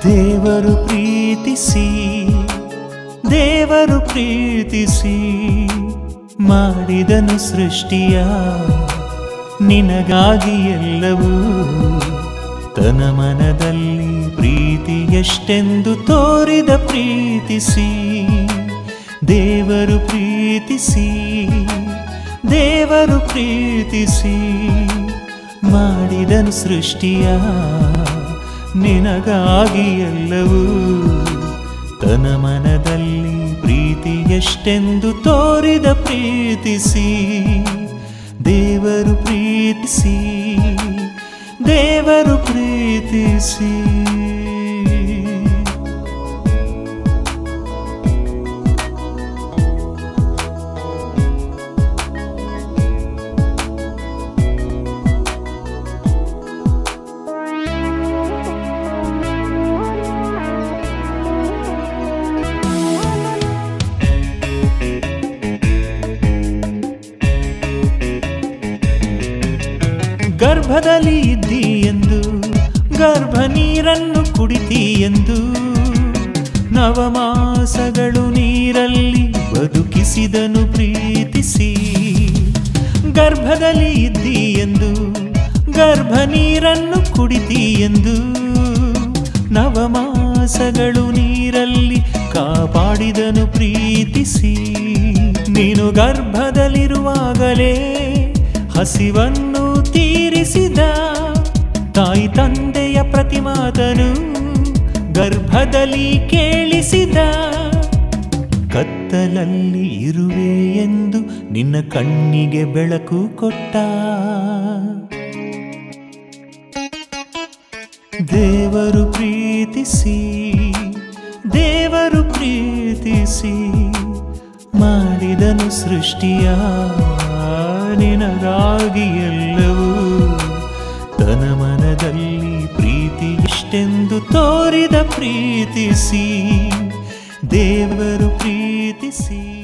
ದೇವರು ಪ್ರೀತಿಸಿ ದೇವರು ಪ್ರೀತಿಸಿ ಮಾಡಿದನು ಸೃಷ್ಟಿಯ ನಿನಗಾಗಿ ಎಲ್ಲವೂ ತನ ಮನದಲ್ಲಿ ಪ್ರೀತಿ ಎಷ್ಟೆಂದು ತೋರಿದ ಪ್ರೀತಿಸಿ ದೇವರು ಪ್ರೀತಿಸಿ ದೇವರು ಪ್ರೀತಿಸಿ ಮಾಡಿದನು ಸೃಷ್ಟಿಯ ನಿನಗಾಗಿ ಎಲ್ಲವೂ ತನ ಮನದಲ್ಲಿ ಪ್ರೀತಿ ಎಷ್ಟೆಂದು ತೋರಿದ ಪ್ರೀತಿಸಿ ದೇವರು ಪ್ರೀತಿಸಿ ದೇವರು ಪ್ರೀತಿಸಿ ಗರ್ಭದಲ್ಲಿ ಇದ್ದಿ ಎಂದು ಗರ್ಭ ನೀರನ್ನು ಕುಡಿತಿ ಎಂದು ನವಮಾಸಗಳು ನೀರಲ್ಲಿ ಬದುಕಿಸಿದನು ಪ್ರೀತಿಸಿ ಗರ್ಭದಲ್ಲಿ ಇದ್ದಿ ಎಂದು ಗರ್ಭ ನೀರನ್ನು ಕುಡಿತಿ ಎಂದು ನವಮಾಸಗಳು ನೀರಲ್ಲಿ ಕಾಪಾಡಿದನು ಪ್ರೀತಿಸಿ ನೀನು ಗರ್ಭದಲ್ಲಿರುವಾಗಲೇ ಹಸಿವನ್ನು ತೀರಿಸಿದ ತಾಯಿ ತಂದೆಯ ಪ್ರತಿಮಾತನು ಗರ್ಭದಲ್ಲಿ ಕೇಳಿಸಿದ ಕತ್ತಲಲ್ಲಿ ಇರುವೆ ಎಂದು ನಿನ್ನ ಕಣ್ಣಿಗೆ ಬೆಳಕು ಕೊಟ್ಟ ದೇವರು ಪ್ರೀತಿಸಿ ದೇವರು ಪ್ರೀತಿಸಿ ಮಾಡಿದನು ಸೃಷ್ಟಿಯ ನಿನಗಾಗಿ ಎಲ್ಲವೂ ತನ ಮನದಲ್ಲಿ ಪ್ರೀತಿ ಇಷ್ಟೆಂದು ತೋರಿದ ಪ್ರೀತಿಸಿ ದೇವರು ಪ್ರೀತಿಸಿ